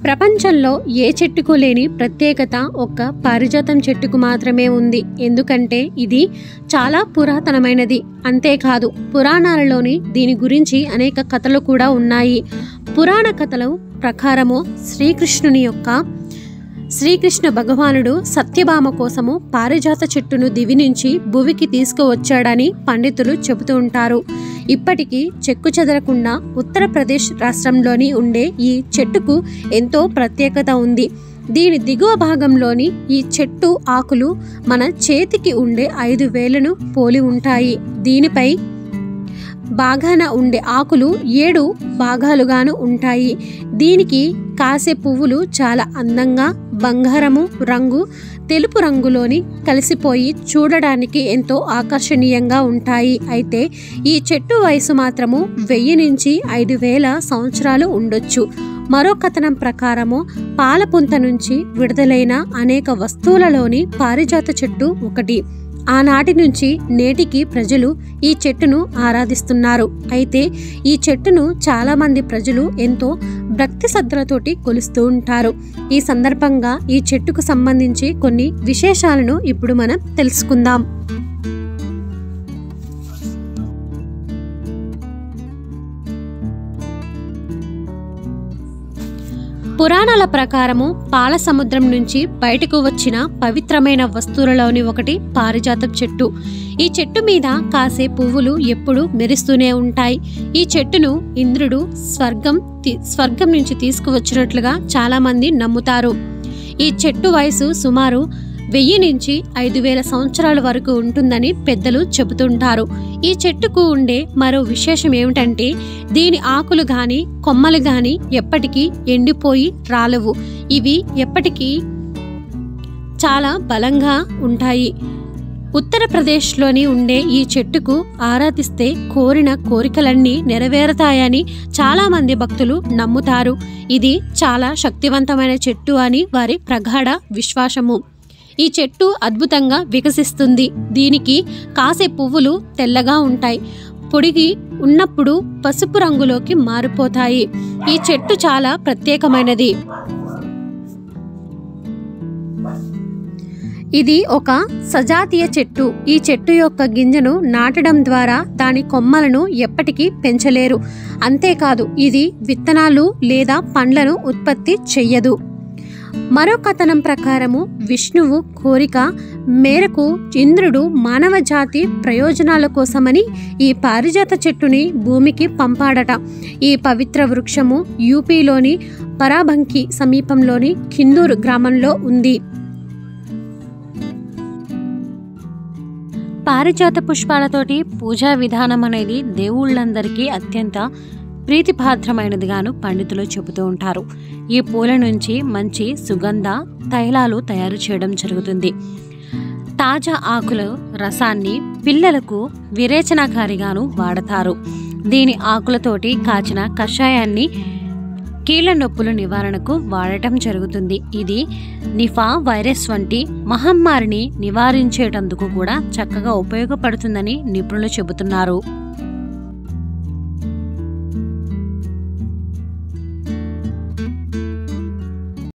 ప్రపంచంలో ఏ చెట్టుకు లేని ప్రత్యేకత ఒక్క పారిజాతం చెట్టుకు మాత్రమే ఉంది ఎందుకంటే ఇది చాలా పురాతనమైనది అంతేకాదు పురాణాలలోని దీని గురించి అనేక కథలు కూడా ఉన్నాయి పురాణ కథల ప్రకారము శ్రీకృష్ణుని యొక్క శ్రీకృష్ణ భగవానుడు సత్యభామ కోసము పారిజాత చెట్టును దివి నుంచి భువికి తీసుకువచ్చాడని పండితులు చెబుతూ ఉంటారు ఇప్పటికీ చెక్కు చెదరకుండా ఉత్తరప్రదేశ్ రాష్ట్రంలోని ఉండే ఈ చెట్టుకు ఎంతో ప్రత్యేకత ఉంది దీని దిగువ భాగంలోని ఈ చెట్టు ఆకులు మన చేతికి ఉండే ఐదు వేలను పోలి ఉంటాయి దీనిపై బాగాన ఉండే ఆకులు ఏడు భాగాలుగాను ఉంటాయి దీనికి కాసే పువ్వులు చాలా అందంగా బంగారము రంగు తెలుపు రంగులోని కలిసిపోయి చూడడానికి ఎంతో ఆకర్షణీయంగా ఉంటాయి అయితే ఈ చెట్టు వయసు మాత్రము వెయ్యి నుంచి ఐదు వేల సంవత్సరాలు ఉండొచ్చు మరో కథనం ప్రకారము పాలపుంత నుంచి విడుదలైన అనేక వస్తువులలోని పారిజాత చెట్టు ఒకటి ఆనాటి నుంచి నేటికి ప్రజలు ఈ చెట్టును ఆరాధిస్తున్నారు అయితే ఈ చెట్టును చాలా మంది ప్రజలు ఎంతో భక్తి శ్రద్ధలతోటి కొలుస్తూ ఉంటారు ఈ సందర్భంగా ఈ చెట్టుకు సంబంధించి కొన్ని విశేషాలను ఇప్పుడు మనం తెలుసుకుందాం పురాణాల ప్రకారము పాల సముద్రం నుంచి బయటకు వచ్చిన పవిత్రమైన వస్తువులలోని ఒకటి పారిజాతం చెట్టు ఈ చెట్టు మీద కాసే పువ్వులు ఎప్పుడూ మెరుస్తూనే ఉంటాయి ఈ చెట్టును ఇంద్రుడు స్వర్గం తి- స్వర్గం నుంచి తీసుకువచ్చినట్లుగా చాలా మంది నమ్ముతారు ఈ చెట్టు వయసు సుమారు వెయ్యి నుంచి ఐదు వేల సంవత్సరాల వరకు ఉంటుందని పెద్దలు చెబుతుంటారు ఈ చెట్టుకు ఉండే మరో విశేషం ఏమిటంటే దీని ఆకులు గాని కొమ్మలు గాని ఎప్పటికీ ఎండిపోయి రాలవు ఇవి ఎప్పటికీ చాలా బలంగా ఉంటాయి ఉత్తరప్రదేశ్లోని ఉండే ఈ చెట్టుకు ఆరాధిస్తే కోరిన కోరికలన్నీ నెరవేరుతాయని చాలా మంది భక్తులు నమ్ముతారు ఇది చాలా శక్తివంతమైన చెట్టు అని వారి ప్రగాఢ విశ్వాసము ఈ చెట్టు అద్భుతంగా వికసిస్తుంది దీనికి కాసే పువ్వులు తెల్లగా ఉంటాయి పొడిగి ఉన్నప్పుడు పసుపు రంగులోకి మారిపోతాయి ఈ చెట్టు చాలా ప్రత్యేకమైనది ఇది ఒక సజాతీయ చెట్టు ఈ చెట్టు యొక్క గింజను నాటడం ద్వారా దాని కొమ్మలను ఎప్పటికీ పెంచలేరు అంతేకాదు ఇది విత్తనాలు లేదా పండ్లను ఉత్పత్తి చెయ్యదు మరో కథనం ప్రకారము విష్ణువు కోరిక మేరకు ఇంద్రుడు మానవ జాతి ప్రయోజనాల కోసమని ఈ పారిజాత చెట్టుని భూమికి పంపాడట ఈ పవిత్ర వృక్షము యూపీలోని పరాబంకి సమీపంలోని కిందూరు గ్రామంలో ఉంది పారిజాత పుష్పాలతోటి పూజా విధానం అనేది దేవుళ్ళందరికీ అత్యంత ప్రీతిపాత్రమైనదిగాను పండితులు చెబుతూ ఉంటారు ఈ పూల నుంచి మంచి సుగంధ తైలాలు తయారు చేయడం జరుగుతుంది తాజా ఆకుల రసాన్ని పిల్లలకు విరేచనకారిగాను వాడతారు దీని ఆకులతోటి కాచిన కషాయాన్ని కీళ్ళ నొప్పుల నివారణకు వాడటం జరుగుతుంది ఇది నిఫా వైరస్ వంటి మహమ్మారిని నివారించేటందుకు కూడా చక్కగా ఉపయోగపడుతుందని నిపుణులు చెబుతున్నారు